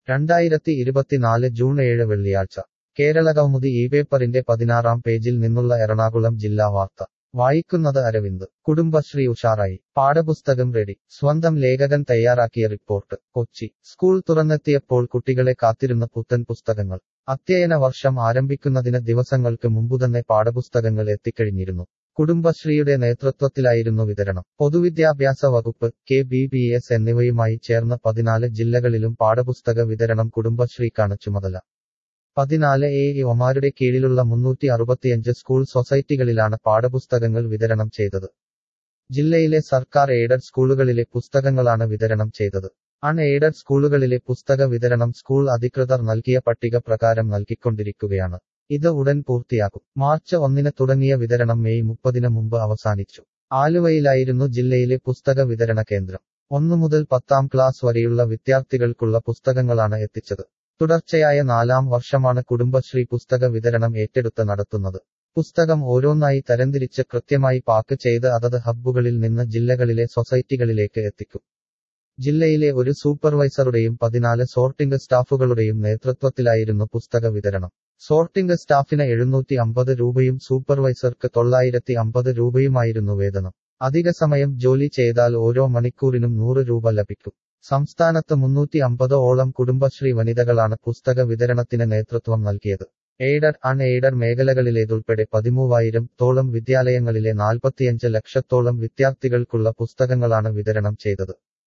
രണ്ടായിരത്തി ഇരുപത്തിനാല് ജൂൺ ഏഴ് വെള്ളിയാഴ്ച കേരളകൗമുദി ഈ പേപ്പറിന്റെ പതിനാറാം പേജിൽ നിന്നുള്ള എറണാകുളം ജില്ലാ വാർത്ത വായിക്കുന്നത് അരവിന്ദ് കുടുംബശ്രീ ഉഷാറായി പാഠപുസ്തകം റെഡി സ്വന്തം ലേഖകൻ തയ്യാറാക്കിയ റിപ്പോർട്ട് കൊച്ചി സ്കൂൾ തുറന്നെത്തിയപ്പോൾ കുട്ടികളെ കാത്തിരുന്ന പുത്തൻ പുസ്തകങ്ങൾ അധ്യയന വർഷം ആരംഭിക്കുന്നതിന് ദിവസങ്ങൾക്ക് മുമ്പുതന്നെ പാഠപുസ്തകങ്ങൾ എത്തിക്കഴിഞ്ഞിരുന്നു കുടുംബശ്രീയുടെ നേതൃത്വത്തിലായിരുന്നു വിതരണം പൊതുവിദ്യാഭ്യാസ വകുപ്പ് കെ ബി ബി എസ് എന്നിവയുമായി ചേർന്ന് പതിനാല് ജില്ലകളിലും പാഠപുസ്തക വിതരണം കുടുംബശ്രീക്കാണ് ചുമതല പതിനാല് എ ഒമാരുടെ കീഴിലുള്ള മുന്നൂറ്റി അറുപത്തിയഞ്ച് സ്കൂൾ സൊസൈറ്റികളിലാണ് പാഠപുസ്തകങ്ങൾ വിതരണം ചെയ്തത് ജില്ലയിലെ സർക്കാർ എയ്ഡഡ് സ്കൂളുകളിലെ പുസ്തകങ്ങളാണ് വിതരണം ചെയ്തത് അൺ എയ്ഡഡ് സ്കൂളുകളിലെ പുസ്തക വിതരണം സ്കൂൾ അധികൃതർ നൽകിയ പട്ടിക പ്രകാരം നൽകിക്കൊണ്ടിരിക്കുകയാണ് ഇത് ഉടൻ പൂർത്തിയാക്കും മാർച്ച് ഒന്നിന് തുടങ്ങിയ വിതരണം മെയ് മുപ്പതിന് മുമ്പ് അവസാനിച്ചു ആലുവയിലായിരുന്നു ജില്ലയിലെ പുസ്തക വിതരണ കേന്ദ്രം ഒന്നു മുതൽ പത്താം ക്ലാസ് വരെയുള്ള വിദ്യാർത്ഥികൾക്കുള്ള പുസ്തകങ്ങളാണ് എത്തിച്ചത് തുടർച്ചയായ നാലാം വർഷമാണ് കുടുംബശ്രീ പുസ്തക വിതരണം ഏറ്റെടുത്ത് നടത്തുന്നത് പുസ്തകം ഓരോന്നായി തരംതിരിച്ച് കൃത്യമായി പാക്ക് ചെയ്ത് അതത് ഹബ്ബുകളിൽ നിന്ന് ജില്ലകളിലെ സൊസൈറ്റികളിലേക്ക് എത്തിക്കും ജില്ലയിലെ ഒരു സൂപ്പർവൈസറുടെയും പതിനാല് സോർട്ടിംഗ് സ്റ്റാഫുകളുടെയും നേതൃത്വത്തിലായിരുന്നു പുസ്തക വിതരണം സോർട്ടിംഗ് സ്റ്റാഫിന് എഴുന്നൂറ്റി അമ്പത് രൂപയും സൂപ്പർവൈസർക്ക് തൊള്ളായിരത്തി അമ്പത് രൂപയുമായിരുന്നു വേതനം അധിക സമയം ജോലി ചെയ്താൽ ഓരോ മണിക്കൂറിനും നൂറ് രൂപ ലഭിക്കും സംസ്ഥാനത്ത് മുന്നൂറ്റി അമ്പത് ഓളം കുടുംബശ്രീ വനിതകളാണ് പുസ്തക വിതരണത്തിന് നേതൃത്വം നൽകിയത് എയ്ഡഡ് അൺ എയ്ഡഡ് മേഖലകളിലേതുൾപ്പെടെ പതിമൂവായിരം തോളം വിദ്യാലയങ്ങളിലെ നാൽപ്പത്തിയഞ്ച് ലക്ഷത്തോളം വിദ്യാർത്ഥികൾക്കുള്ള പുസ്തകങ്ങളാണ് വിതരണം ചെയ്തത്